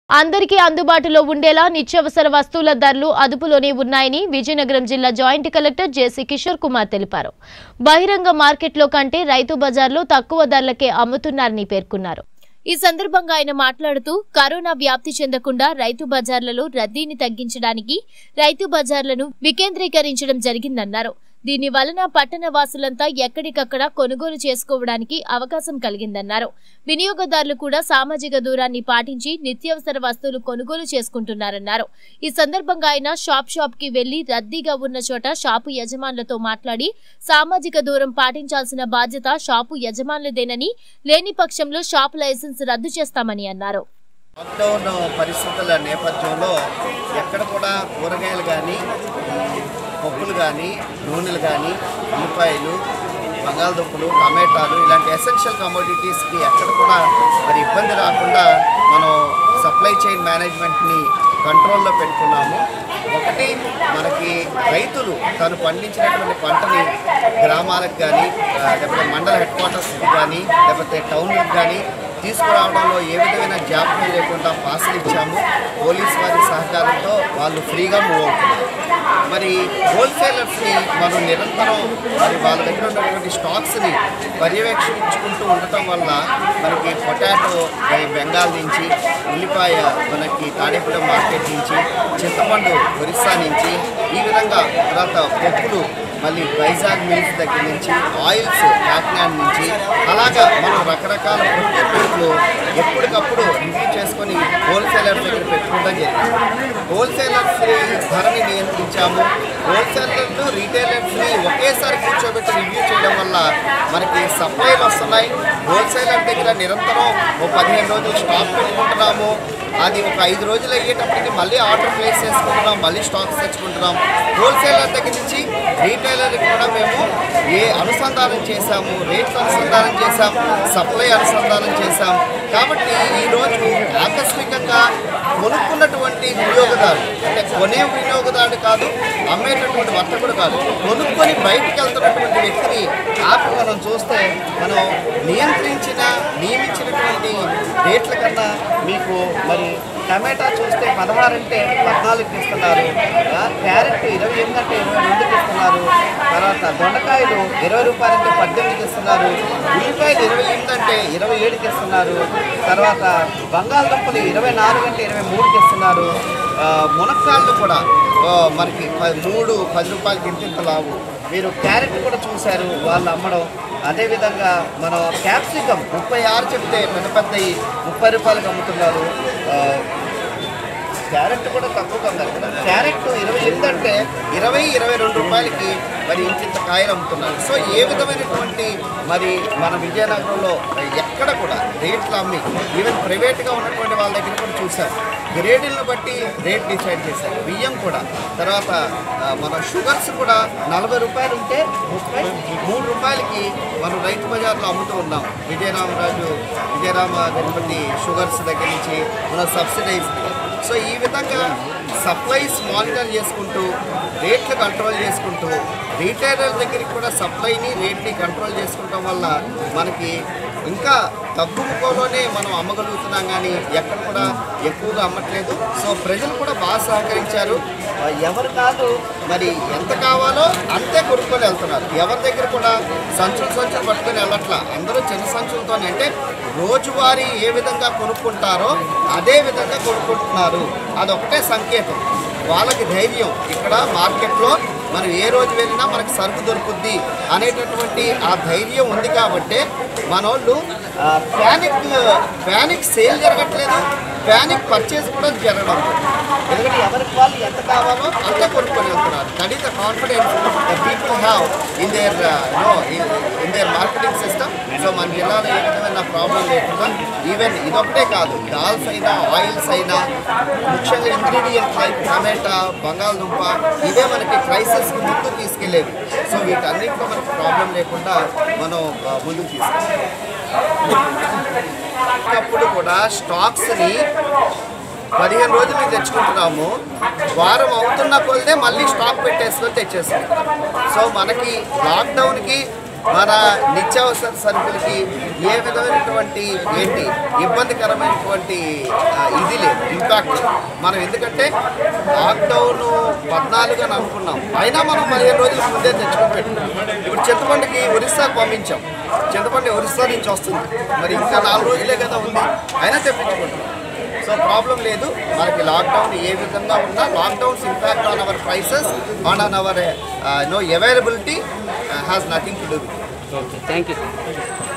అందరికీ అందుబాటులో ఉండేలా నిత్యావసర వస్తువుల ధరలు అదుపులోనే ఉన్నాయని విజయనగరం జిల్లా joint collector JC Kishore Kumar తెలిపారు బహిరంగ మార్కెట్లో కంటే రైతు బజార్లో తక్కువ ధరలకే అమ్ముతున్నారని పేర్కొన్నారు ఈ సందర్భంగా ఆయన మాట్లాడుతూ కరోనా వ్యాప్తి చెందకుండా రైతు బజార్లలో రద్దీని తగ్గించడానికి రైతు బజార్లను వికేంద్రీకరించడం జరిగిందన్నారు దీని వలన పట్టణ వాసులంతా ఎక్కడికక్కడ కొనుగోలు చేసుకోవడానికి అవకాశం కలిగిందన్నారు వినియోగదారులు కూడా సామాజిక దూరాన్ని పాటించి నిత్యావసర వస్తువులు కొనుగోలు చేసుకుంటున్నారన్నారు ఈ సందర్భంగా ఆయన షాప్ షాప్ కి వెళ్లి రద్దీగా ఉన్న చోట షాపు యజమానులతో మాట్లాడి సామాజిక దూరం పాటించాల్సిన బాధ్యత షాపు యజమానులదేనని లేని పక్షంలో షాప్ లైసెన్స్ రద్దు చేస్తామని అన్నారు లాక్డౌన్ పరిస్థితుల నేపథ్యంలో ఎక్కడ కూడా కూరగాయలు కానీ పప్పులు కానీ నూనెలు కానీ ఉల్లిపాయలు బంగాళదుంపలు టమాటాలు ఇలాంటి ఎసెన్షియల్ కమోడిటీస్కి ఎక్కడ కూడా మరి ఇబ్బంది రాకుండా మనం సప్లై చైన్ మేనేజ్మెంట్ని కంట్రోల్లో పెట్టుకున్నాము ఒకటి మనకి రైతులు తను పండించినటువంటి పంటని గ్రామాలకు కానీ లేకపోతే మండల హెడ్ క్వార్టర్స్కి కానీ లేకపోతే టౌన్లకు కానీ తీసుకురావడంలో ఏ విధమైన జాప్యం లేకుండా పాసులు ఇచ్చాము పోలీస్ వారి సహకారంతో వాళ్ళు ఫ్రీగా మూవ్ అవుతున్నారు మరి హోల్సేలర్స్ని మనం నిరంతరం మరి వాళ్ళ దగ్గర ఉన్నటువంటి స్టాక్స్ని పర్యవేక్షించుకుంటూ ఉండటం వల్ల మనకి పొటాటో ఈ బెంగాల్ నుంచి ఉల్లిపాయ మనకి తాడేపల్లి మార్కెట్ నుంచి చింతపండు ఒరిస్సా నుంచి ఈ విధంగా తర్వాత పప్పులు మళ్ళీ వైజాగ్ మిల్స్ దగ్గర నుంచి ఆయిల్స్ కాకినాడ నుంచి అలాగా మనం రకరకాల ప్రొక్యూర్మెంట్లు ఎప్పటికప్పుడు రివ్యూ చేసుకొని హోల్సేలర్స్ దగ్గర పెట్టుకోవడం జరిగింది హోల్సేలర్స్ ధరని నియంత్రించాము హోల్సేలర్లు రీటైలర్స్ని ఒకేసారి కూర్చోబెట్టి రివ్యూ చేయడం వల్ల మనకి సప్లైలు వస్తున్నాయి హోల్సేలర్ దగ్గర నిరంతరం ఓ పదిహేను రోజులు స్టాక్ పెట్టుకుంటున్నాము అది ఒక ఐదు రోజులు అయ్యేటప్పటికి మళ్ళీ ఆర్డర్ ప్లేస్ చేసుకుంటున్నాం మళ్ళీ స్టాక్స్ తెచ్చుకుంటున్నాం హోల్సేలర్ దగ్గర నుంచి రీటైలర్ కూడా మేము ఏ అనుసంధానం చేశాము రేట్స్ అనుసంధానం చేశాం సప్లై అనుసంధానం చేశాం కాబట్టి ఈరోజు ఆకస్మికంగా కొనుక్కున్నటువంటి వినియోగదారు అంటే కొనే వినియోగదారుడు కాదు అమ్మేటటువంటి వర్తకుడు కాదు కొనుక్కొని బయటికి వెళ్తున్నటువంటి వ్యక్తిని ఆపి మనం చూస్తే మనం నియంత్రించిన నియమించినటువంటి రేట్ల కన్నా మీకు మరి టమాటా చూస్తే పదహారు అంటే పద్నాలుగుకి ఇస్తున్నారు ఆ, క్యారెట్ ఇరవై ఎనిమిది అంటే ఇరవై రెండుకి ఇస్తున్నారు తర్వాత దొండకాయలు ఇరవై రూపాయలు అంటే పద్దెనిమిదికి ఇస్తున్నారు ఉల్లిపాయలు ఇరవై ఎనిమిది అంటే ఇరవై ఏడుకి ఇస్తున్నారు తర్వాత బంగాళదుంపలు ఇరవై నాలుగు అంటే ఇరవై మూడుకి ఇస్తున్నారు ఆ, మునక్కాళ్ళు కూడా ఆ, మనకి ప- మూడు పది రూపాయలకి ఇంత ఇంత లావు మీరు క్యారెట్ కూడా చూశారు వాళ్ళు అమ్మడం అదేవిధంగా మన క్యాప్సికమ్ ముప్పై ఆరు చెప్తే పెద్ద పెద్దవి ముప్పై రూపాయలకి అమ్ముతున్నారు ఆ, క్యారెట్ కూడా తక్కువ అన్నారు కదా క్యారెట్ ఇరవై ఎనిమిది అంటే ఇరవై ఇరవై రెండు రూపాయలకి మరి ఇంత కాయలు అమ్ముతున్నారు సో ఏ విధమైనటువంటి మరి మన విజయనగరంలో ఎక్కడ కూడా రేట్లు అమ్మి ఈవెన్ ప్రైవేట్గా ఉన్నటువంటి వాళ్ళ దగ్గర కూడా చూసాం గ్రేడులను బట్టి రేట్ డిసైడ్ చేశారు బియ్యం కూడా తర్వాత ఆ, మన షుగర్స్ కూడా నలభై రూపాయలు ఉంటే ముప్పై మూడు రూపాయలకి మనం రైతు బజార్లో అమ్ముతూ ఉన్నాం విజయరామరాజు విజయరామ గణపతి షుగర్స్ దగ్గర నుంచి మన సబ్సిడైజ్ సో ఈ విధంగా సప్లైస్ మానిటర్ చేసుకుంటూ రేట్లు కంట్రోల్ చేసుకుంటూ రీటైలర్ దగ్గరికి కూడా సప్లైని రేట్ని కంట్రోల్ చేసుకుంటాం వల్ల మనకి ఇంకా తక్కువ ముఖంలోనే మనం అమ్మగలుగుతున్నాం కానీ ఎక్కడ కూడా ఎక్కువగా అమ్మట్లేదు సో ప్రజలు కూడా బాగా సహకరించారు ఆ, ఎవరు కాదు మరి ఎంత కావాలో అంతే కొనుక్కొని వెళ్తున్నారు ఎవరి దగ్గర కూడా సంచులు సంచులు పట్టుకొని వెళ్ళట్లా అందరూ చిన్న సంచులతోనే అంటే రోజువారీ ఏ విధంగా కొనుక్కుంటారో అదే విధంగా కొనుక్కుంటున్నారు అదొకటే సంకేతం వాళ్ళకి ధైర్యం ఇక్కడ మార్కెట్లో మనం ఏ రోజు వెళ్ళినా మనకి సరుకు దొరుకుద్ది అనేటటువంటి ఆ ధైర్యం ఉంది కాబట్టే మనోళ్ళు ప్యానిక్ ప్యానిక్ సేల్ జరగట్లేదు ప్యానిక్ పర్చేస్ కూడా జరగడం లేదు. ఎందుకంటే ఎవరికి వాళ్ళు ఎంత కావాలో అంతే కొనుక్కొని వెళ్తున్నారు that is the confidence the people have in their no in their marketing system so మన జిల్లాలో ఏ విధమైన ప్రాబ్లం లేకుండా ఈవెన్ ఇదొకటే కాదు దాల్స్ అయినా ఆయిల్స్ అయినా ముఖ్యంగా ఇంగ్రీడియంట్స్ లైక్ టమాటా బంగాళదుంప ఇవే మనకి క్రైసిస్కి ముందు తీసుకెళ్ళేవి సో వీటన్నిటిలో మనకి ప్రాబ్లం లేకుండా మనం ఆ, ముందుకు తీసుకెళ్ళాలి అప్పుడు కూడా స్టాక్స్ని పదిహేను రోజులు తెచ్చుకుంటున్నాము వారం అవుతున్న కొలదే మళ్ళీ స్టాక్ పెట్టేసుకొని తెచ్చేసుకుంటాం సో మనకి లాక్డౌన్కి మన నిత్యావసర సరుకులకి ఏ విధమైనటువంటి ఏంటి ఇబ్బందికరమైనటువంటి ఆ, ఇది లేదు ఇంపాక్ట్ మనం ఎందుకంటే లాక్డౌన్ పద్నాలుగు అని అనుకున్నాం అయినా మనం పదిహేను రోజుల ముందే తెచ్చుకొని పెట్టుకున్నాం ఇప్పుడు చింతపండుకి ఒరిస్సాకు పంపించాం చింతపండు ఒరిస్సా నుంచి వస్తుంది మరి ఇంకా నాలుగు రోజులే కదా ఉంది అయినా తెప్పించుకుంటున్నాం సో ప్రాబ్లం లేదు మనకి లాక్డౌన్ ఏ విధంగా ఉన్నా lockdown's impact on our prices on on our no availability has nothing to do okay thank you